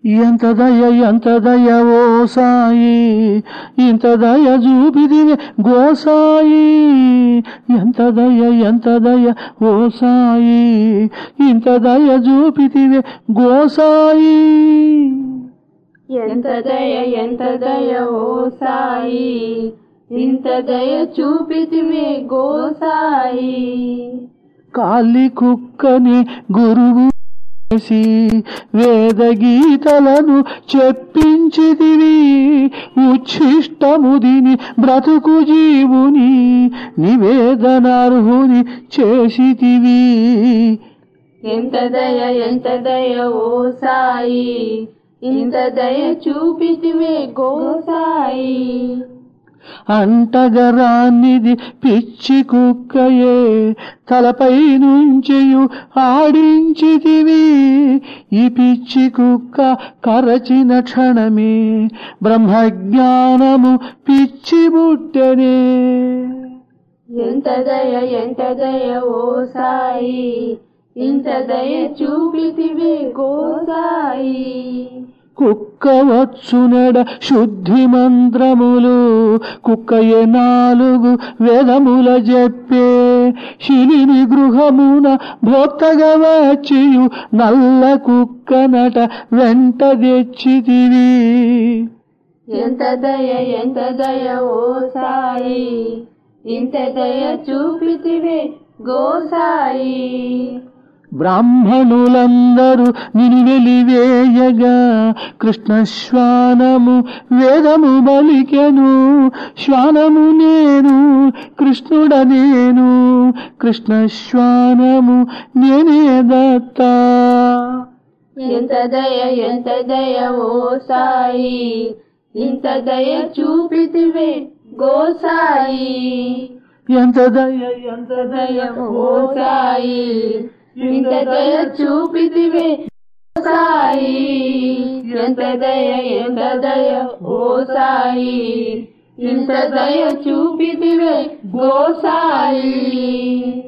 ఎంత దయ ఎంత దయ ఓ సాయి ఇంత దయ చూపిదివే గోసాయి ఎంత దయ ఎంత దయ ఓ సాయి ఇంత దయ చూపితివే గోసాయి ఎంత దయ ఎంత దయ ఓ సాయి ఇంత దయ చూపితివే గోసాయి కాలి కుక్కని గురువు చేసి వేద గీతలను చెప్పించితివి ఉచ్ఛిష్టముదిని బ్రతుకు జీవుని నివేదనార్హుని చేసితివి ఎంత దయ ఎంత దయ ఓ సాయి ఇంత దయ చూపితివే గోసాయి అంటగరానిది పిచ్చి కుక్కయే తలపై నుంచియు ఆడించితివి ఈ పిచ్చి కుక్క కరచిన క్షణమే బ్రహ్మజ్ఞానము పిచ్చి బుట్టనే ఎంత దయ ఎంత దయ ఓ సాయి ఇంత దయ చూపితివే గోసాయి కుక్క వచ్చునెడ శుద్ధి మంత్రములు కుక్కయే నాలుగు వేదముల చెప్పే శిలిని గృహమున భోక్తగా వచ్చియు నల్ల కుక్కనట వెంట తెచ్చితివి ఎంత దయ ఎంత దయ ఓ సాయి ఇంత దయ చూపితివే గోసాయి బ్రాహ్మణులందరూ నిన్ను వెలివేయగా కృష్ణ శ్వానము వేదము బలికెను శ్వానము నేను కృష్ణుడ నేను కృష్ణ శ్వానము నేనే దత్తా ఎంత దయ ఎంత దయ ఓ సాయి ఇంత దయ చూపితివే గోసాయి ఎంత దయ ఎంత దయ ఓ సాయి ఇంత దయ చూపితివే సాయి ఎంత దయ ఎంత దయ ఓ సాయి ఇంత దయ చూపితివే గోసాయి